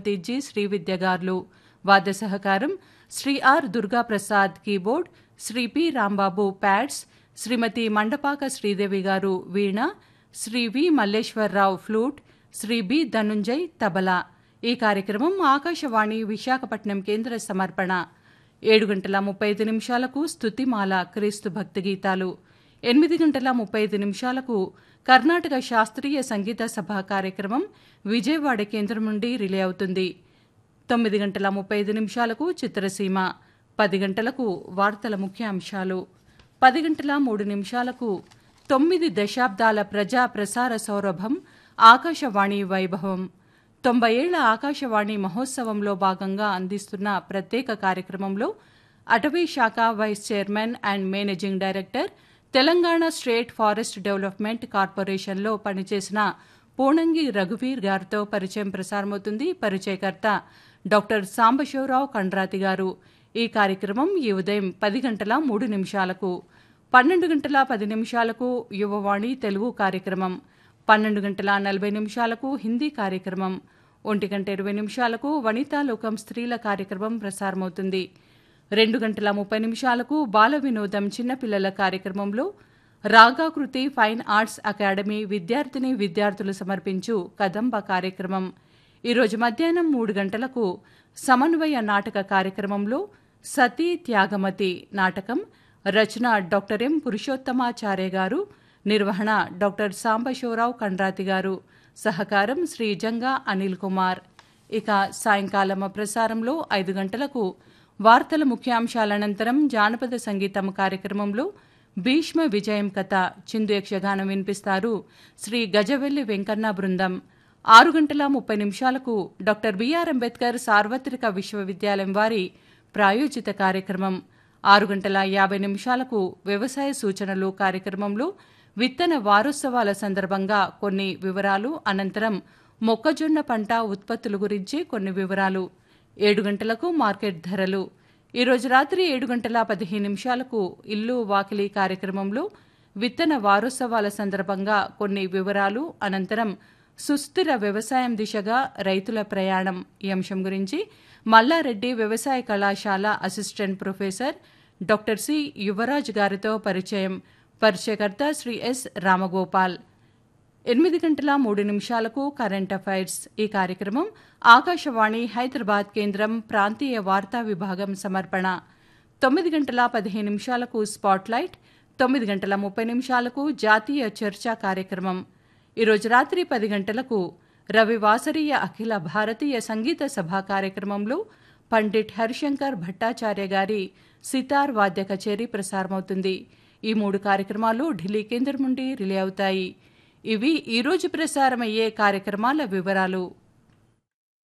శ్రీమతి G Srividya గార్లు వాద్య సహకారం Shri R Durgaprasad keyboard Shri P Rambabu pads Shrimati Mandapaka Sridevi గారు వీణ Shri V Malleswararao flute Shri B Dhanunjay తబలా ఈ కార్యక్రమం ఆకాశవాణి విశాఖపట్నం కేంద్ర సమర్పణ ఏడు గంటల ముప్పై ఐదు నిమిషాలకు స్తుతిమాల క్రీస్తు భక్తి గీతాలు ఎనిమిది గంటల ముప్పై ఐదు నిమిషాలకు కర్ణాటక శాస్త్రీయ సంగీత సభ కార్యక్రమం విజయవాడ కేంద్రం నుండి రిలే అవుతుంది తొమ్మిది గంటల ముప్పై ఐదు నిమిషాలకు చిత్రసీమ పది గంటలకు వార్తల ముఖ్యాంశాలు పది గంటల మూడు నిమిషాలకు తొమ్మిది దశాబ్దాల ప్రజా ప్రసార సౌరభం ఆకాశవాణి వైభవం తొంభై ఏళ్ల ఆకాశవాణి మహోత్సవంలో భాగంగా అందిస్తున్న ప్రత్యేక కార్యక్రమంలో అటవీ శాఖ vice chairman and managing director Telangana state forest development కార్పొరేషన్లో పనిచేసిన పూణంగి రఘువీర్ గారితో పరిచయం ప్రసారమవుతుంది పరిచయకర్త డాక్టర్ సాంబశివరావు కండ్రాతి గారు ఈ కార్యక్రమం ఈ ఉదయం పది గంటల మూడు నిమిషాలకు పన్నెండు గంటల పది నిమిషాలకు యువవాణి తెలుగు కార్యక్రమం పన్నెండు గంటల నలభై నిమిషాలకు హిందీ కార్యక్రమం ఒంటి గంట ఇరవై నిమిషాలకు వనితాలోకం స్త్రీల కార్యక్రమం ప్రసారమవుతుంది రెండు గంటల ముప్పై నిమిషాలకు బాల వినోదం చిన్నపిల్లల కార్యక్రమంలో రాగాకృతి ఫైన్ ఆర్ట్స్ అకాడమీ విద్యార్థిని విద్యార్థులు సమర్పించు కదంబ కార్యక్రమం ఈరోజు మధ్యాహ్నం మూడు గంటలకు సమన్వయ నాటక కార్యక్రమంలో సతీ త్యాగమతి నాటకం రచన డాక్టర్ ఎం పురుషోత్తమాచార్య గారు నిర్వహణ డాక్టర్ సాంబశివరావు కండ్రాతి గారు సహకారం శ్రీ జంగా అనిల్ కుమార్ ఇక సాయంకాలం ప్రసారంలో ఐదు గంటలకు వార్తల ముఖ్యాంశాల అనంతరం జానపద సంగీతం కార్యక్రమంలో భీష్మ విజయం కథ చిందు యక్షగానం వినిపిస్తారు శ్రీ గజవెల్లి వెంకన్న బృందం ఆరు గంటల ముప్పై నిమిషాలకు డాక్టర్ బిఆర్ అంబేద్కర్ సార్వత్రిక విశ్వవిద్యాలయం వారి ప్రాయోజిత కార్యక్రమం ఆరు గంటల యాభై నిమిషాలకు వ్యవసాయ సూచనలు కార్యక్రమంలో విత్తన వారోత్సవాల సందర్భంగా కొన్ని వివరాలు అనంతరం మొక్కజొన్న పంట ఉత్పత్తుల గురించి కొన్ని వివరాలు ఏడు గంటలకు మార్కెట్ ధరలు ఈరోజు రాత్రి ఏడు గంటల పదిహేను నిమిషాలకు ఇల్లు వాకిలి కార్యక్రమంలో విత్తన వారోత్సవాల సందర్భంగా కొన్ని వివరాలు అనంతరం సుస్థిర వ్యవసాయం దిశగా రైతుల ప్రయాణం ఈ అంశం గురించి మల్లారెడ్డి వ్యవసాయ కళాశాల assistant professor doctor C Yuvaraj గారితో పరిచయం పరిచయకర్త శ్రీ ఎస్ రామగోపాల్ ఎనిమిది గంటల మూడు నిమిషాలకు కరెంట్ అఫైర్స్ ఈ కార్యక్రమం ఆకాశవాణి హైదరాబాద్ కేంద్రం ప్రాంతీయ వార్తా విభాగం సమర్పణ తొమ్మిది గంటల పదిహేను నిమిషాలకు స్పాట్లైట్ తొమ్మిది గంటల ముప్పై నిమిషాలకు జాతీయ చర్చా కార్యక్రమం ఈరోజు రాత్రి పది గంటలకు రవివాసరీయ అఖిల భారతీయ సంగీత సభ కార్యక్రమంలో పండిట్ హరిశంకర్ భట్టాచార్య గారి సితార్ వాద్య కచేరీ ప్రసారమవుతుంది ఈ మూడు కార్యక్రమాలు ఢిల్లీ కేంద్రం నుండి రిలే అవుతాయి ఇవి ఈరోజు ప్రసారమయ్యే కార్యక్రమాల వివరాలు